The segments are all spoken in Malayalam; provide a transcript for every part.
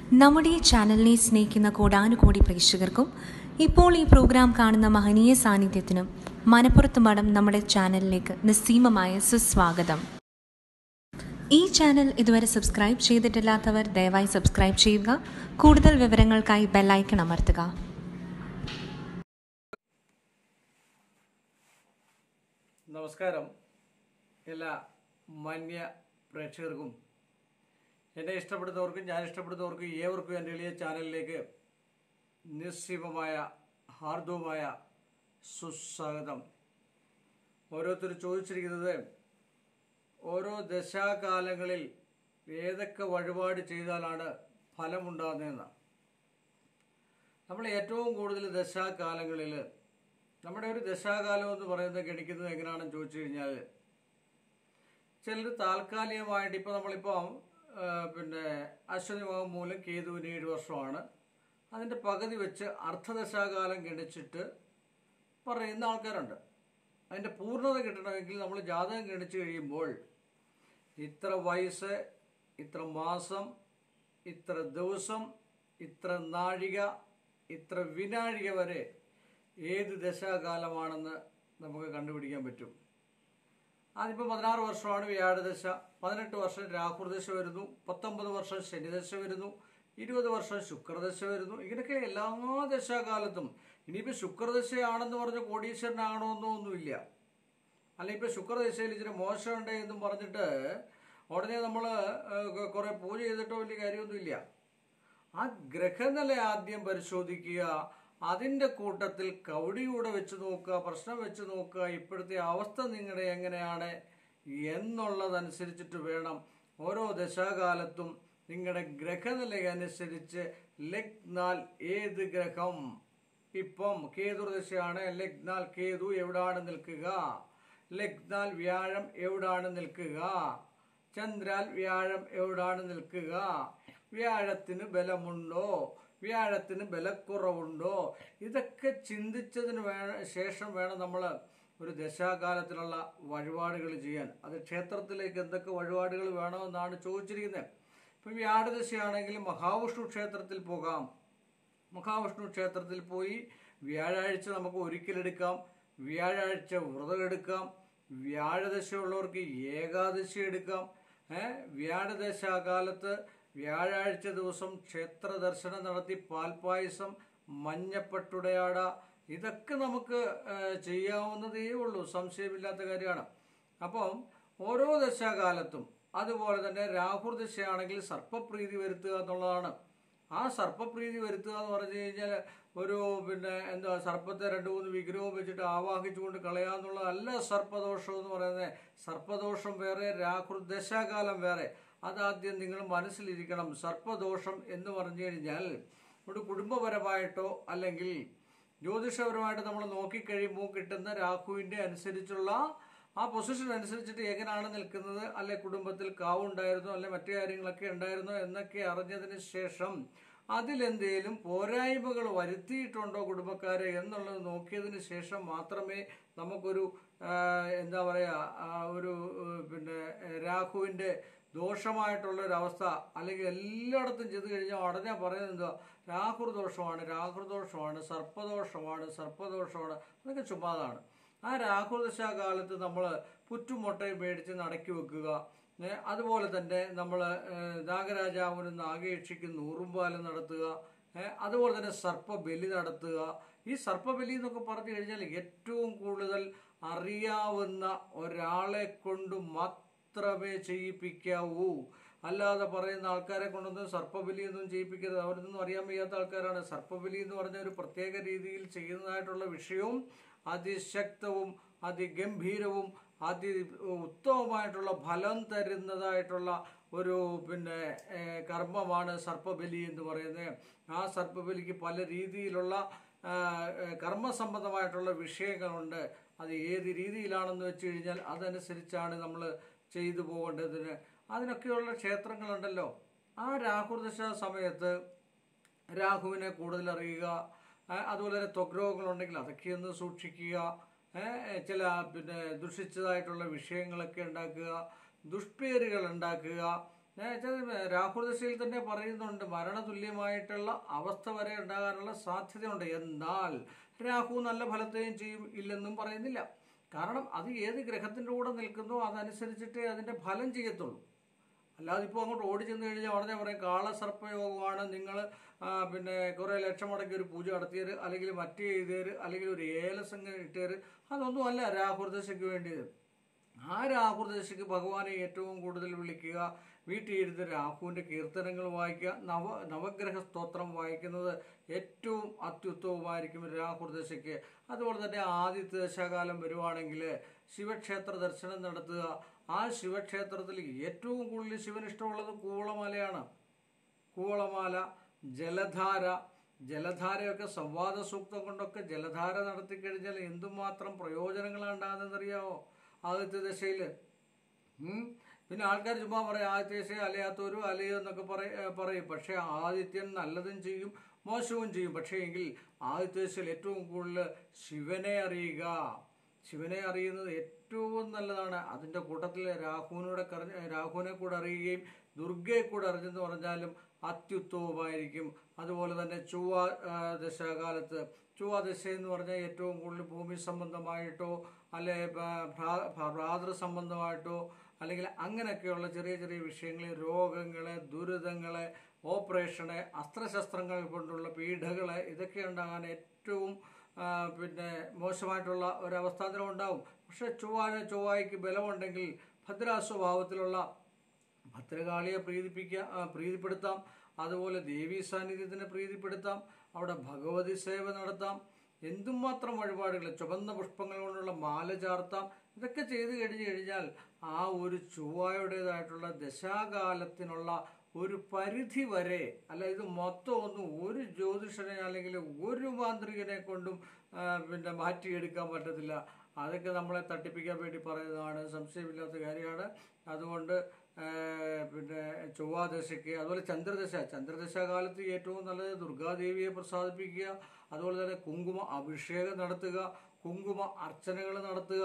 നമ്മുടെ ഈ ചാനലിനെ സ്നേഹിക്കുന്ന കോടാനുകോടി പ്രേക്ഷകർക്കും ഇപ്പോൾ ഈ പ്രോഗ്രാം കാണുന്ന മഹനീയ സാന്നിധ്യത്തിനും മനപ്പുറത്ത് മഠം നമ്മുടെ ചാനലിലേക്ക് നിസ്സീമമായ സുസ്വാഗതം ഈ ചാനൽ ഇതുവരെ സബ്സ്ക്രൈബ് ചെയ്തിട്ടില്ലാത്തവർ ദയവായി സബ്സ്ക്രൈബ് ചെയ്യുക കൂടുതൽ വിവരങ്ങൾക്കായി ബെല്ലൈക്കൺ അമർത്തുക നമസ്കാരം എല്ലാ മാന്യ പ്രേക്ഷകർക്കും എന്നെ ഇഷ്ടപ്പെടുന്നവർക്കും ഞാൻ ഇഷ്ടപ്പെടുന്നവർക്കും ഏവർക്കും എൻ്റെ എളിയ ചാനലിലേക്ക് നിസ്സീമമായ ഹാർദവുമായ സുസ്വാഗതം ഓരോരുത്തർ ചോദിച്ചിരിക്കുന്നത് ഓരോ ദശാകാലങ്ങളിൽ ഏതൊക്കെ വഴിപാട് ചെയ്താലാണ് ഫലമുണ്ടാകുന്നതെന്നാണ് നമ്മൾ ഏറ്റവും കൂടുതൽ ദശാകാലങ്ങളിൽ നമ്മുടെ ഒരു ദശാകാലം എന്ന് പറയുന്നത് ഗണിക്കുന്നത് എങ്ങനെയാണെന്ന് ചോദിച്ചു കഴിഞ്ഞാൽ ചിലർ താൽക്കാലികമായിട്ട് ഇപ്പോൾ നമ്മളിപ്പം ആ, പിന്നെ അശ്വതി മകം മൂലം കേതുവിന് ഏഴ് വർഷമാണ് അതിൻ്റെ പകുതി വെച്ച് അർദ്ധദശാകാലം ഗണിച്ചിട്ട് പറയുന്ന ആൾക്കാരുണ്ട് അതിൻ്റെ പൂർണ്ണത കിട്ടണമെങ്കിൽ നമ്മൾ ജാതകം ഗണിച്ചു കഴിയുമ്പോൾ ഇത്ര വയസ്സ് ഇത്ര മാസം ഇത്ര ദിവസം ഇത്ര നാഴിക ഇത്ര വിനാഴിക വരെ ഏത് ദശാകാലമാണെന്ന് നമുക്ക് കണ്ടുപിടിക്കാൻ പറ്റും അതിപ്പോൾ പതിനാറ് വർഷമാണ് വ്യാഴദശ പതിനെട്ട് വർഷം രാഹുർദശ വരുന്നു പത്തൊമ്പത് വർഷം ശനിദശ വരുന്നു ഇരുപത് വർഷം ശുക്രദശ വരുന്നു ഇങ്ങനെയൊക്കെ എല്ലാ ദശാകാലത്തും ഇനിയിപ്പോൾ ശുക്രദശയാണെന്ന് പറഞ്ഞ് കോടീശ്വരനാകണമെന്നോ ഒന്നുമില്ല അല്ല ഇപ്പം ശുക്രദശയിൽ ഇച്ചിരി മോശമുണ്ട് എന്നും പറഞ്ഞിട്ട് ഉടനെ നമ്മൾ കുറേ പൂജ ചെയ്തിട്ടോ വലിയ കാര്യമൊന്നുമില്ല ആ ഗ്രഹനില ആദ്യം പരിശോധിക്കുക അതിൻ്റെ കൂട്ടത്തിൽ കൗടിയൂടെ വെച്ച് നോക്കുക പ്രശ്നം വെച്ച് നോക്കുക ഇപ്പോഴത്തെ അവസ്ഥ നിങ്ങളുടെ എങ്ങനെയാണ് എന്നുള്ളതനുസരിച്ചിട്ട് വേണം ഓരോ ദശാകാലത്തും നിങ്ങളുടെ ഗ്രഹനില അനുസരിച്ച് ലഗ്നാൽ ഏത് ഗ്രഹം ഇപ്പം കേതുർദശയാണ് ലഗ്നാൽ കേതു എവിടാണ് നിൽക്കുക ലഗ്നാൽ വ്യാഴം എവിടാണ് നിൽക്കുക ചന്ദ്രാൽ വ്യാഴം എവിടാണ് നിൽക്കുക വ്യാഴത്തിന് ബലമുണ്ടോ വ്യാഴത്തിന് ബലക്കുറവുണ്ടോ ഇതൊക്കെ ചിന്തിച്ചതിന് വേ ശേഷം വേണം നമ്മൾ ഒരു ദശാകാലത്തിലുള്ള വഴിപാടുകൾ ചെയ്യാൻ അത് ക്ഷേത്രത്തിലേക്ക് എന്തൊക്കെ വഴിപാടുകൾ വേണമെന്നാണ് ചോദിച്ചിരിക്കുന്നത് ഇപ്പം വ്യാഴദശയാണെങ്കിൽ മഹാവിഷ്ണു ക്ഷേത്രത്തിൽ പോകാം മഹാവിഷ്ണു ക്ഷേത്രത്തിൽ പോയി വ്യാഴാഴ്ച നമുക്ക് ഒരിക്കലെടുക്കാം വ്യാഴാഴ്ച വ്രതം എടുക്കാം വ്യാഴദശയുള്ളവർക്ക് ഏകാദശി എടുക്കാം ഏഹ് വ്യാഴദശാകാലത്ത് വ്യാഴാഴ്ച ദിവസം ക്ഷേത്ര ദർശനം നടത്തി പാൽപ്പായസം മഞ്ഞപ്പട്ടുടയാട ഇതൊക്കെ നമുക്ക് ഏഹ്, ചെയ്യാവുന്നതേ ഉള്ളൂ സംശയമില്ലാത്ത കാര്യമാണ് അപ്പം ഓരോ ദശാകാലത്തും അതുപോലെ തന്നെ രാഹുർ ദശയാണെങ്കിൽ സർപ്പപ്രീതി വരുത്തുക എന്നുള്ളതാണ് ആ സർപ്പപ്രീതി വരുത്തുക എന്ന് പറഞ്ഞു കഴിഞ്ഞാൽ ഒരു പിന്നെ എന്താ സർപ്പത്തെ രണ്ട് മൂന്ന് വിഗ്രഹവും വെച്ചിട്ട് ആവാഹിച്ചുകൊണ്ട് കളയാന്നുള്ളതല്ല സർപ്പദോഷം എന്ന് പറയുന്നത് സർപ്പദോഷം വേറെ രാഹുർ ദശാകാലം വേറെ അതാദ്യം നിങ്ങൾ മനസ്സിലിരിക്കണം സർപ്പദോഷം എന്ന് പറഞ്ഞു കഴിഞ്ഞാൽ ഒരു കുടുംബപരമായിട്ടോ അല്ലെങ്കിൽ ജ്യോതിഷപരമായിട്ട് നമ്മൾ നോക്കിക്കഴിയുമ്പോൾ കിട്ടുന്ന രാഹുവിൻ്റെ അനുസരിച്ചുള്ള ആ പൊസിഷൻ അനുസരിച്ചിട്ട് എങ്ങനെയാണ് നിൽക്കുന്നത് അല്ലെ കുടുംബത്തിൽ കാവുണ്ടായിരുന്നോ അല്ലെ മറ്റു കാര്യങ്ങളൊക്കെ ഉണ്ടായിരുന്നോ എന്നൊക്കെ അറിഞ്ഞതിന് ശേഷം അതിലെന്തേലും പോരായ്മകൾ വരുത്തിയിട്ടുണ്ടോ കുടുംബക്കാരെ എന്നുള്ളത് നോക്കിയതിന് ശേഷം മാത്രമേ നമുക്കൊരു ആ, എന്താ പറയുക ആ, ഒരു ഏഹ്, പിന്നെ ഏഹ്, രാഹുവിൻ്റെ ദോഷമായിട്ടുള്ള ഒരു അവസ്ഥ അല്ലെങ്കിൽ എല്ലായിടത്തും ചെന്ന് കഴിഞ്ഞാൽ ഉടനെ പറയുന്നത് എന്താ രാഹുർ ദോഷമാണ് രാഹുർ ദോഷമാണ് സർപ്പദോഷമാണ് സർപ്പദോഷമാണ് അതൊക്കെ ചുമ്മാതാണ് ആ രാഹുർ ദശാകാലത്ത് നമ്മൾ പുറ്റുമുട്ടയും മേടിച്ച് നടക്കി വെക്കുക ഏ, അതുപോലെ തന്നെ നമ്മൾ നാഗരാജാവിന് നാഗയക്ഷിക്ക് നൂറുംപാലം നടത്തുക ഏ, അതുപോലെ തന്നെ സർപ്പബലി നടത്തുക ഈ സർപ്പബലി എന്നൊക്കെ പറഞ്ഞു കഴിഞ്ഞാൽ ഏറ്റവും കൂടുതൽ അറിയാവുന്ന ഒരാളെ കൊണ്ട് മാത്രമേ ചെയ്യിപ്പിക്കാവൂ അല്ലാതെ പറയുന്ന ആൾക്കാരെ കൊണ്ടൊന്നും സർപ്പബലി ഒന്നും ചെയ്യിപ്പിക്കരുത് അവരൊന്നും അറിയാൻ വയ്യാത്ത ആൾക്കാരാണ് സർപ്പബലി എന്ന് പറഞ്ഞ ഒരു പ്രത്യേക രീതിയിൽ ചെയ്യുന്നതായിട്ടുള്ള വിഷയവും അതിശക്തവും അതിഗംഭീരവും അതി ഉത്തമമായിട്ടുള്ള ഫലം തരുന്നതായിട്ടുള്ള ഒരു പിന്നെ ഏഹ്, കർമ്മമാണ് സർപ്പബലി എന്ന് പറയുന്നത് ആ സർപ്പബലിക്ക് പല രീതിയിലുള്ള ആ, ഏഹ്, കർമ്മസംബന്ധമായിട്ടുള്ള വിഷയങ്ങളുണ്ട് അത് ഏത് രീതിയിലാണെന്ന് വെച്ച് കഴിഞ്ഞാൽ അതനുസരിച്ചാണ് നമ്മൾ ചെയ്തു പോകേണ്ടതിന് അതിനൊക്കെയുള്ള ക്ഷേത്രങ്ങളുണ്ടല്ലോ ആ രാഹുർദശ സമയത്ത് രാഹുവിനെ കൂടുതൽ അറിയുക ആ, അതുപോലെ തന്നെ ത്വക് രോഗങ്ങളുണ്ടെങ്കിൽ അതൊക്കെ ഒന്ന് സൂക്ഷിക്കുക ഏ, ചില പിന്നെ ദുഷിച്ചതായിട്ടുള്ള വിഷയങ്ങളൊക്കെ ഉണ്ടാക്കുക ദുഷ്പേരുകൾ ഉണ്ടാക്കുക ഞാൻ വെച്ചാൽ രാഹുദശയിൽ തന്നെ പറയുന്നുണ്ട് മരണതുല്യമായിട്ടുള്ള അവസ്ഥ വരെ ഉണ്ടാകാനുള്ള സാധ്യതയുണ്ട് എന്നാൽ രാഹു നല്ല ഫലത്തെയും ചെയ്യും ഇല്ലെന്നും പറയുന്നില്ല കാരണം അത് ഏത് ഗ്രഹത്തിൻ്റെ കൂടെ നിൽക്കുന്നോ അതനുസരിച്ചിട്ടേ അതിൻ്റെ ഫലം ചെയ്യത്തുള്ളൂ അല്ലാതെ ഇപ്പോൾ അങ്ങോട്ട് ഓടി ചെന്ന് കഴിഞ്ഞാൽ ഉടനെ പറയും കാളസർപ്പയോഗമാണ് നിങ്ങൾ പിന്നെ കുറേ ലക്ഷം മുടക്കി ഒരു പൂജ നടത്തിയത് അല്ലെങ്കിൽ മറ്റേ ചെയ്തേര് അല്ലെങ്കിൽ ഒരു ഏലസംഘം ഇട്ടേര് അതൊന്നും അല്ല രാഹുർദശയ്ക്ക് വേണ്ടിയത് ആ രാഹുർദശയ്ക്ക് ഭഗവാനെ ഏറ്റവും കൂടുതൽ വിളിക്കുക വീട്ടിൽ ഇരുന്ന് രാഹുവിൻ്റെ കീർത്തനങ്ങൾ വായിക്കുക നവ നവഗ്രഹ സ്തോത്രം വായിക്കുന്നത് ഏറ്റവും അത്യുത്തമമായിരിക്കും രാഹുർദശയ്ക്ക് അതുപോലെ തന്നെ ആദിത്യ ദശാകാലം വരുവാണെങ്കിൽ ശിവക്ഷേത്ര ദർശനം നടത്തുക ആ ശിവക്ഷേത്രത്തിൽ ഏറ്റവും കൂടുതൽ ശിവനിഷ്ടമുള്ളത് കൂവളമാലയാണ് കൂവളമാല ജലധാര ജലധാരയൊക്കെ സംവാദ സൂക്തം കൊണ്ടൊക്കെ ജലധാര നടത്തി കഴിഞ്ഞാൽ എന്തുമാത്രം പ്രയോജനങ്ങളാണ് ഉണ്ടാകുന്നതെന്നറിയാമോ ആദിത്യ ദശയിൽ പിന്നെ ആൾക്കാർ ചുമ്മാ പറയും ആദിത്യ ദശ അലയാത്തവരും അലയോ എന്നൊക്കെ പറയും പറയും പക്ഷേ ആദിത്യൻ നല്ലതും ചെയ്യും മോശവും ചെയ്യും പക്ഷേ എങ്കിൽ ആദിത്യ ദശയിൽ ഏറ്റവും കൂടുതൽ ശിവനെ അറിയുക ശിവനെ അറിയുന്നത് ഏറ്റവും നല്ലതാണ് അതിൻ്റെ കൂട്ടത്തിൽ രാഹുവിനോടെ കറിഞ്ഞ രാഹുവിനെ കൂടെ അറിയുകയും ദുർഗയെ കൂടെ അറിഞ്ഞെന്ന് പറഞ്ഞാലും അത്യുത്തമമായിരിക്കും അതുപോലെ തന്നെ ചൊവ്വ ആ, ദശാകാലത്ത് ചൊവ്വ ദശ എന്ന് പറഞ്ഞാൽ ഏറ്റവും കൂടുതൽ ഭൂമി സംബന്ധമായിട്ടോ അല്ലെ ഭ്രാതൃ സംബന്ധമായിട്ടോ അല്ലെങ്കിൽ അങ്ങനെയൊക്കെയുള്ള ചെറിയ ചെറിയ വിഷയങ്ങൾ രോഗങ്ങളെ ദുരിതങ്ങളെ ഓപ്പറേഷന് അസ്ത്രശസ്ത്രങ്ങൾ കൊണ്ടുള്ള പീഡകളെ ഇതൊക്കെ ഉണ്ടാകാൻ ഏറ്റവും ആ, പിന്നെ മോശമായിട്ടുള്ള ഒരവസ്ഥാന്തരം ഉണ്ടാവും പക്ഷെ ചൊവ്വാന് ചൊവ്വായ്ക്ക് ബലമുണ്ടെങ്കിൽ ഭദ്രാസ്വഭാവത്തിലുള്ള ഭദ്രകാളിയെ പ്രീതിപ്പിക്കുക ആ, പ്രീതിപ്പെടുത്താം അതുപോലെ ദേവീ സാന്നിധ്യത്തിനെ പ്രീതിപ്പെടുത്താം അവിടെ ഭഗവതി സേവ നടത്താം എന്തുമാത്രം വഴിപാടുകൾ ചുവന്ന പുഷ്പങ്ങൾ കൊണ്ടുള്ള മാല ചാർത്താം ഇതൊക്കെ ചെയ്തു കഴിഞ്ഞു കഴിഞ്ഞാൽ ആ ഒരു ചൊവ്വായുടേതായിട്ടുള്ള ദശാകാലത്തിനുള്ള ഒരു പരിധി വരെ അല്ല ഇത് മൊത്തം ഒന്നും ഒരു ജ്യോതിഷനെ അല്ലെങ്കിൽ ഒരു മാന്ത്രികനെ കൊണ്ടും ആ, പിന്നെ മാറ്റിയെടുക്കാൻ പറ്റത്തില്ല അതൊക്കെ നമ്മളെ തട്ടിപ്പിക്കാൻ വേണ്ടി പറയുന്നതാണ് സംശയമില്ലാത്ത കാര്യമാണ് അതുകൊണ്ട് ആ, പിന്നെ ചൊവ്വാദശയ്ക്ക് അതുപോലെ ചന്ദ്രദശ ചന്ദ്രദശ കാലത്ത് ഏറ്റവും നല്ലത് ദുർഗാദേവിയെ പ്രസാദിപ്പിക്കുക അതുപോലെ തന്നെ കുങ്കുമ അഭിഷേകം നടത്തുക കുങ്കുമ അർച്ചനകൾ നടത്തുക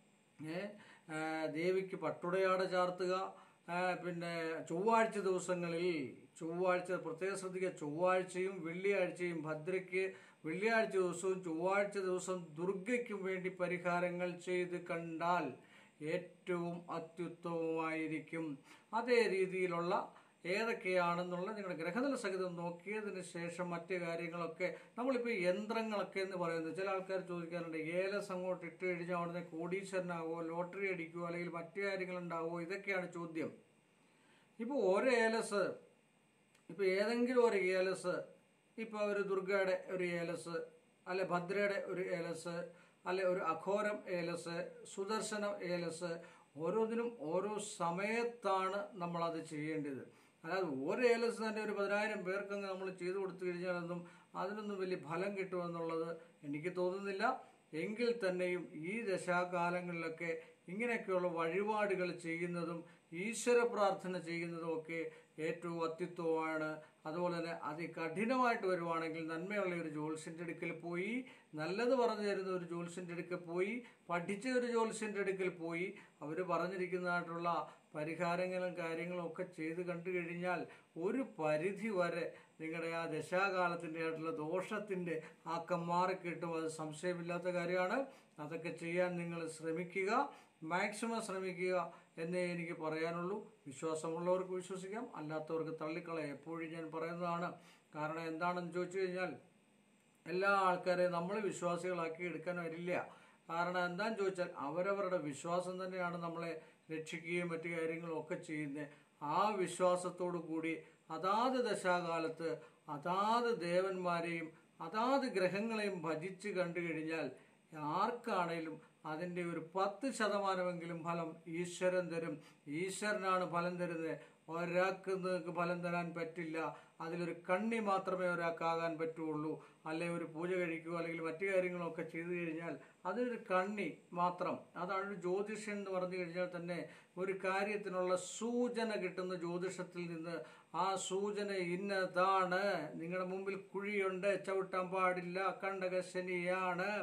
ഏ, ആ, ദേവിക്ക് പട്ടുടയാട ചാർത്തുക ആ, പിന്നെ ചൊവ്വാഴ്ച ദിവസങ്ങളിൽ ചൊവ്വാഴ്ച പ്രത്യേകം ശ്രദ്ധിക്കുക ചൊവ്വാഴ്ചയും വെള്ളിയാഴ്ചയും ഭദ്രയ്ക്ക് വെള്ളിയാഴ്ച ദിവസവും ചൊവ്വാഴ്ച ദിവസം ദുർഗയ്ക്കും വേണ്ടി പരിഹാരങ്ങൾ ചെയ്ത് കണ്ടാൽ ഏറ്റവും അത്യുത്തമമായിരിക്കും അതേ രീതിയിലുള്ള ഏതൊക്കെയാണെന്നുള്ള നിങ്ങളുടെ ഗ്രഹനില സഹിതം നോക്കിയതിന് ശേഷം മറ്റു കാര്യങ്ങളൊക്കെ നമ്മളിപ്പോൾ യന്ത്രങ്ങളൊക്കെ എന്ന് പറയുന്നത് ചില ആൾക്കാർ ചോദിക്കാറുണ്ട് ഏലസ് അങ്ങോട്ട് ഇട്ട് കഴിഞ്ഞാൽ അവിടുന്ന് കോടീശ്വരനാകുമോ ലോട്ടറി അടിക്കുമോ അല്ലെങ്കിൽ മറ്റു കാര്യങ്ങളുണ്ടാകുമോ ഇതൊക്കെയാണ് ചോദ്യം ഇപ്പോൾ ഓരോ ഏലസ് ഇപ്പോൾ ഏതെങ്കിലും ഒരു ഏലസ് ഇപ്പോൾ ഒരു ദുർഗയുടെ ഒരു ഏലസ് അല്ലെ ഭദ്രയുടെ ഒരു ഏലസ് അല്ലെ ഒരു അഘോരം ഏലസ് സുദർശനം ഏലസ് ഓരോന്നിനും ഓരോ സമയത്താണ് നമ്മളത് ചെയ്യേണ്ടത് അതായത് ഓരോ ഏലസ് തന്നെ ഒരു പതിനായിരം പേർക്കങ്ങ് നമ്മൾ ചെയ്തു കൊടുത്തു കഴിഞ്ഞാലൊന്നും അതിനൊന്നും വലിയ ഫലം കിട്ടുമെന്നുള്ളത് എനിക്ക് തോന്നുന്നില്ല എങ്കിൽ തന്നെയും ഈ ദശാകാലങ്ങളിലൊക്കെ ഇങ്ങനെയൊക്കെയുള്ള വഴിപാടുകൾ ചെയ്യുന്നതും ഈശ്വര പ്രാർത്ഥന ചെയ്യുന്നതും ഒക്കെ ഏറ്റവും അത്യുത്വമാണ് അതുപോലെ തന്നെ അതികഠിനമായിട്ട് വരുവാണെങ്കിൽ നന്മയുള്ള ഒരു ജ്യോത്സ്യൻ്റെ അടുക്കൽ പോയി നല്ലത് പറഞ്ഞു തരുന്ന ഒരു ജ്യോത്സ്യൻ്റെ അടുക്കൽ പോയി പഠിച്ച ഒരു ജ്യോത്സ്യൻ്റെ അടുക്കൽ പോയി അവർ പറഞ്ഞിരിക്കുന്നതായിട്ടുള്ള പരിഹാരങ്ങളും കാര്യങ്ങളും ഒക്കെ ചെയ്ത് കണ്ടു കഴിഞ്ഞാൽ ഒരു പരിധി വരെ നിങ്ങളുടെ ആ ദശാകാലത്തിൻ്റെ ആയിട്ടുള്ള ദോഷത്തിൻ്റെ ആക്കം മാറിക്കിട്ടും അത് സംശയമില്ലാത്ത കാര്യമാണ് അതൊക്കെ ചെയ്യാൻ നിങ്ങൾ ശ്രമിക്കുക മാക്സിമം ശ്രമിക്കുക എന്നേ എനിക്ക് പറയാനുള്ളൂ വിശ്വാസമുള്ളവർക്ക് വിശ്വസിക്കാം അല്ലാത്തവർക്ക് തള്ളിക്കളയാം എപ്പോഴും ഞാൻ പറയുന്നതാണ് കാരണം എന്താണെന്ന് ചോദിച്ചു കഴിഞ്ഞാൽ എല്ലാ ആൾക്കാരെയും നമ്മൾ വിശ്വാസികളാക്കി എടുക്കാൻ വരില്ല കാരണം എന്താന്ന് ചോദിച്ചാൽ അവരവരുടെ വിശ്വാസം തന്നെയാണ് നമ്മളെ രക്ഷിക്കുകയും മറ്റു കാര്യങ്ങളും ഒക്കെ ചെയ്യുന്നത് ആ വിശ്വാസത്തോടു കൂടി അതാത് ദശാകാലത്ത് അതാത് ദേവന്മാരെയും അതാത് ഗ്രഹങ്ങളെയും ഭജിച്ച് കണ്ടു കഴിഞ്ഞാൽ ആർക്കാണേലും അതിൻ്റെ ഒരു പത്ത് ശതമാനമെങ്കിലും ഫലം ഈശ്വരൻ തരും ഈശ്വരനാണ് ഫലം തരുന്നത് ഒരാൾക്ക് നിങ്ങൾക്ക് ഫലം തരാൻ പറ്റില്ല അതിലൊരു കണ്ണി മാത്രമേ ഒരാൾക്കാകാൻ പറ്റുള്ളൂ അല്ലെ ഒരു പൂജ കഴിക്കുകയോ അല്ലെങ്കിൽ മറ്റു കാര്യങ്ങളൊക്കെ ചെയ്തു കഴിഞ്ഞാൽ അതൊരു കണ്ണി മാത്രം അതാണ് ഒരു ജ്യോതിഷൻ എന്ന് പറഞ്ഞു കഴിഞ്ഞാൽ തന്നെ ഒരു കാര്യത്തിനുള്ള സൂചന കിട്ടുന്ന ജ്യോതിഷത്തിൽ നിന്ന് ആ സൂചന ഇന്നതാണ് നിങ്ങളുടെ മുമ്പിൽ കുഴിയുണ്ട് ചവിട്ടാൻ പാടില്ല കണ്ടക ശനിയാണ്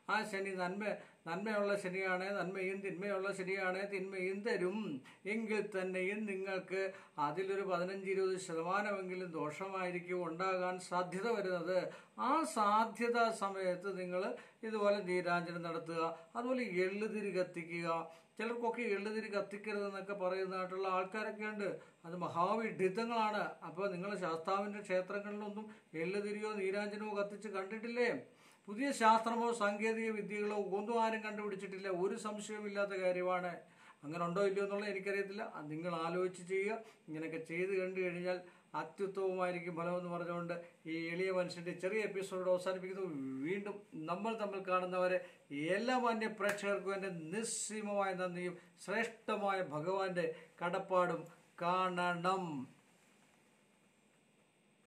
ആ ശനി നന്മ നന്മയുള്ള ശനിയാണ് നന്മയും തിന്മയുള്ള ശനിയാണ് തിന്മയും തരും എങ്കിൽ തന്നെയും നിങ്ങൾക്ക് അതിലൊരു പതിനഞ്ച് ഇരുപത് ശതമാനമെങ്കിലും ദോഷമായിരിക്കും ഉണ്ടാകാൻ സാധ്യത വരുന്നത് ആ സാധ്യത സമയത്ത് നിങ്ങൾ ഇതുപോലെ നീരാഞ്ജനം നടത്തുക അതുപോലെ എള്ളുതിരി കത്തിക്കുക ചിലർക്കൊക്കെ എള്ളുതിരി കത്തിക്കരുതെന്നൊക്കെ പറയുന്നതായിട്ടുള്ള ആൾക്കാരൊക്കെ ഉണ്ട് അത് മഹാവിഡിത്തങ്ങളാണ് അപ്പോൾ നിങ്ങൾ ശാസ്താവിൻ്റെ ക്ഷേത്രങ്ങളിലൊന്നും എള്ളുതിരിയോ നീരാഞ്ജനമോ കത്തിച്ച് കണ്ടിട്ടില്ലേ പുതിയ ശാസ്ത്രമോ സാങ്കേതിക വിദ്യകളോ ഒന്നും ആരും കണ്ടുപിടിച്ചിട്ടില്ല ഒരു സംശയവുമില്ലാത്ത കാര്യമാണ് അങ്ങനെ ഉണ്ടോ ഇല്ലയോ എന്നുള്ളത് എനിക്കറിയത്തില്ല അത് നിങ്ങൾ ആലോചിച്ച് ചെയ്യുക ഇങ്ങനെയൊക്കെ ചെയ്ത് കണ്ടു കഴിഞ്ഞാൽ അത്യുത്തമമായിരിക്കും ഫലമെന്ന് പറഞ്ഞുകൊണ്ട് ഈ എളിയ മനുഷ്യൻ്റെ ചെറിയ എപ്പിസോഡ് അവസാനിപ്പിക്കുന്നു വീണ്ടും നമ്മൾ തമ്മിൽ കാണുന്നവരെ എല്ലാ മാന്യ പ്രേക്ഷകർക്കും എൻ്റെ നിസ്സീമമായ നന്ദിയും ശ്രേഷ്ഠമായ ഭഗവാന്റെ കടപ്പാടും കാണണം